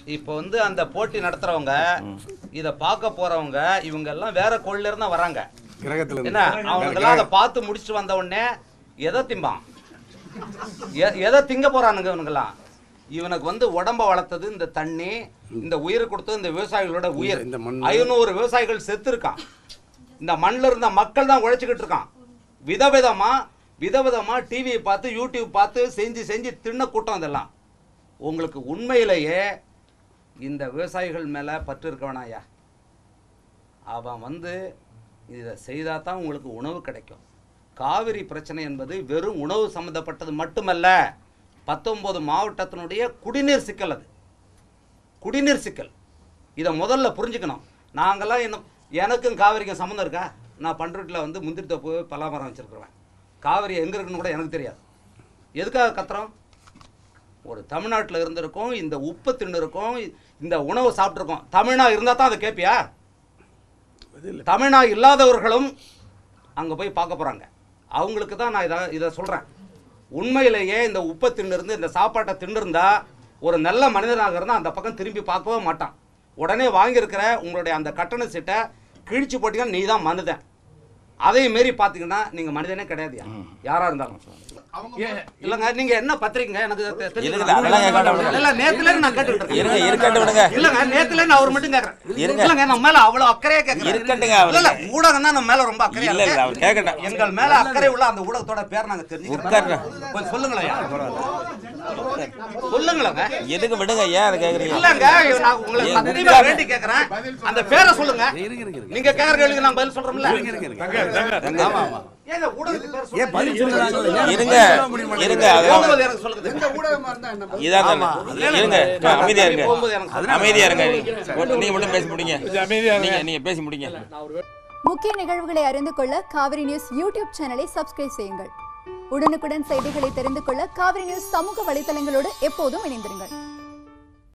இப்போ வந்து அந்த போட்டி நடத்துறவங்க இத பார்க்க போறவங்க இவங்க எல்லாம் வேற கோள்ல இருந்தா வராங்க கிரகத்துல என்ன அவங்க எல்லாம் அதை பார்த்து முடிச்சுட்டு வந்த உடனே எதை திம்பான் எ- எதை திங்க போறானுங்க இவனுங்கெல்லாம் இவனுக்கு வந்து உடம்ப வளர்த்தது இந்த தண்ணி இந்த உயிர் கொடுத்தது இந்த விவசாயிகளோட உயிர் இந்த மண். ஐநூறு விவசாயிகள் செத்து இருக்கான் இந்த மண்ணில் இருந்த மக்கள் தான் உழைச்சிக்கிட்டு இருக்கான் விதவிதமா விதவிதமா டிவியை பார்த்து யூடியூப் பார்த்து செஞ்சு செஞ்சு தின்ன கூட்டம் இதெல்லாம் உங்களுக்கு உண்மையிலேயே இந்த விவசாயிகள் மேல பற்று இருக்க வேணாயா அவன் வந்து இதை செய்தால் தான் உங்களுக்கு உணவு கிடைக்கும் காவிரி பிரச்சனை என்பது வெறும் உணவு சம்மந்தப்பட்டது மட்டுமல்ல பத்தொன்பது மாவட்டத்தினுடைய குடிநீர் சிக்கல் அது குடிநீர் சிக்கல் இதை முதல்ல புரிஞ்சுக்கணும் நாங்கெல்லாம் என்ன எனக்கும் காவிரிக்கும் சம்மந்தம் இருக்கா நான் பண்ருட்டில் வந்து முந்திரி தோப்பு பலாமரம் வச்சுருக்குறேன் காவிரி எங்கே இருக்குன்னு கூட எனக்கு தெரியாது எதுக்காக கத்துறோம் ஒரு தமிழ்நாட்டில் இருந்திருக்கோம் இந்த உப்பு தின்னு இருக்கோம் இந்த உணவு சாப்பிட்ருக்கோம் தமிழ்னா இருந்தால் தான் அதை கேட்பியா தமிழ்னா இல்லாதவர்களும் அங்கே போய் பார்க்க போகிறாங்க அவங்களுக்கு தான் நான் இதை இதை சொல்கிறேன் உண்மையிலேயே இந்த உப்பை தின்னிருந்து இந்த சாப்பாட்டை தின்னிருந்தா ஒரு நல்ல மனிதனாக இருந்தால் அந்த பக்கம் திரும்பி பார்க்கவே மாட்டான் உடனே வாங்கியிருக்கிற உங்களுடைய அந்த கட்டண சீட்டை கிழிச்சு போட்டீங்கன்னா நீ தான் மனிதன் அதே மாரி பார்த்தீங்கன்னா நீங்கள் மனிதனே கிடையாதுயா யாராக இருந்தாலும் இல்லைங்க நீங்க என்ன பத்திரிக்கைங்க எனக்கு தெ- தெரிஞ்சுக்கணும். இருக்குது, அதெல்லாம் கேட்க வேண்டாம். இல்ல நேத்துல இருந்து நான் கேட்டுட்டு இருக்கேன் இருங்க, இருக்கட்டும் விடுங்க. இல்லங்க நேத்துல இருந்து அவர் மட்டும் கேக்குறேன் இருங்க. இல்லங்க நம்ம மேல அவ்வளவு அக்கறையா கேக்குறேன் இருக்கட்டுங்க இல்ல இல்ல அவருக்கு. ஊடகம் தான் நம்ம மேல ரொம்ப அக்கறையா இல்ல, இல்ல, இருக்கு. அவர் கேட்கட்டும். எங்கள் மேல அக்கறை உள்ள அந்த ஊடகத்தோட பேர் நாங்க தெரிஞ்சுக்கிறோம் உட்காருங்க. கொஞ்சம் சொல்லுங்களேன் சொல்லுங்களேங்க எதுக்கு விடுங்க ஏன் அதை கேக்குறீங்க இல்லங்க நான் உங்களை ஏன் சத்தியமா உட்காருங்க. வேண்டி கேக்குறேன் அந்த பேரை சொல்லுங்க இருங்க இருங்க இருங்க நீங்க கேக்குற கேள்விக்கு நான் பதில் சொல்றோம்ல இருங்க இருங்க ஆமா ஆமா ஏங்க ஊடகத்துக்கு பேர் ஏன் பதில் சொல்லுறாங்க இருங்க இருங்க அது போகும்போது எனக்கு சொல்லுங்க இதாங்க இருங்க அமைதியா இருங்க போகும்போது எனக்கு சொல்லுங்க. அமைதியா இருங்க நீங்க மட்டும் பேசி முடிங்க நீங்க நீங்க பேசி முடிங்க முக்கிய நிகழ்வுகளை அறிந்து கொள்ள காவிரி நியூஸ் யூடியூப் சேனலை சப்ஸ்கிரைப் செய்யுங்கள் உடனுக்குடன் செய்திகளை தெரிந்து கொள்ள காவிரி நியூஸ் சமூக வலைதளங்களோடு எப்போதும் இணைந்திருங்கள்